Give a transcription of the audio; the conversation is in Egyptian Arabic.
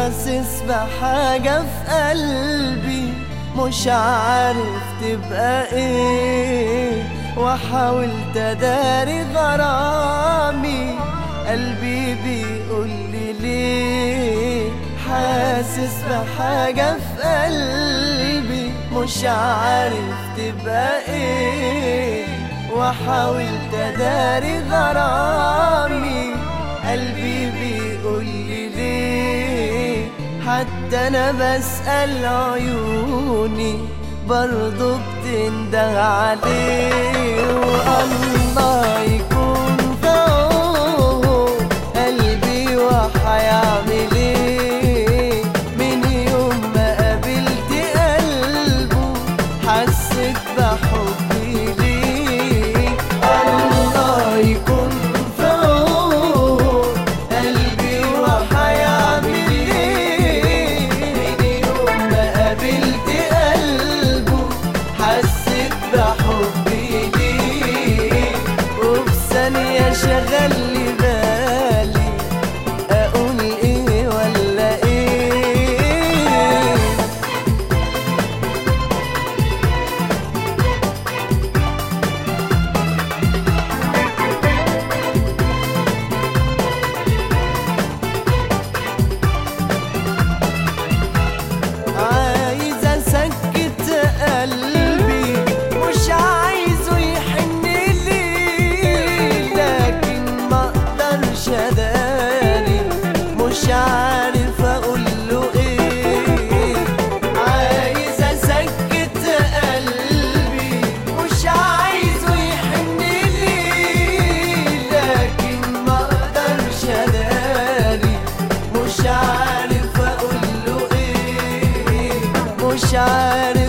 حاسس بحاجة في قلبي مش عارف تبقى ايه وحاولت اداري غرامي قلبي بيقول لي ليه حاسس بحاجة في قلبي مش عارف تبقى ايه وحاولت اداري غرامي قلبي بيقول لي ليه حتى انا بسأل عيوني برضو بتنده عليه والله يكون في عونه قلبي وحيعمل ايه من يوم ما قابلت قلبه حسيت بحبي ليه الله يكون في عونه قلبي وحيعمل ايه من يوم ما قابلت قلبه حسيت بحبي ليه وفي ثانية شغل لي بالي اقول ايه ولا ايه عايز اسكت قلبي مش عايزه يحن لي لكن ما اقدرش اداري مش عارف اقول له ايه عايز اسكت قلبي مش عايزه يحن لي لكن ما اقدرش اداري مش عارف اقول له ايه مش عارف